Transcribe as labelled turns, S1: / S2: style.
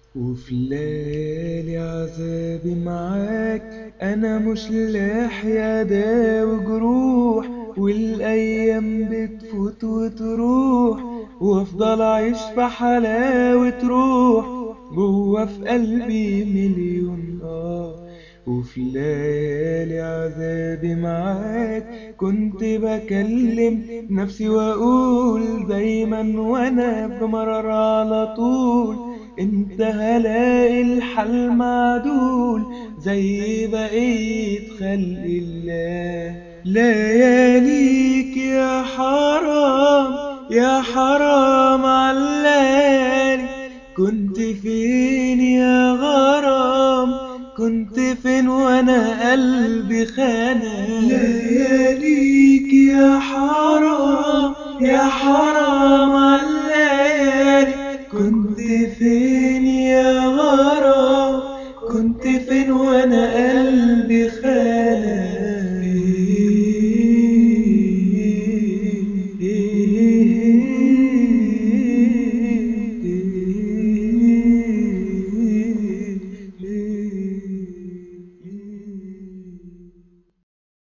S1: وفي ليالي عذابي معاك انا مش لاحي اداوي جروح والايام بتفوت وتروح وافضل اعيش في حلاوة روح جوا في قلبي مليون اه وفي ليالي عذابي معاك كنت بكلم نفسي واقول دايما وانا بمرر على طول انت هلاقي الحل معدول زي بقية خلق الله لياليك يا حرام يا حرام علالي كنت فين يا غرام كنت فين وانا قلبي خانق لياليك يا حرام يا حرام علالي كنت فين يا غرام كنت فين وانا قلبي خانق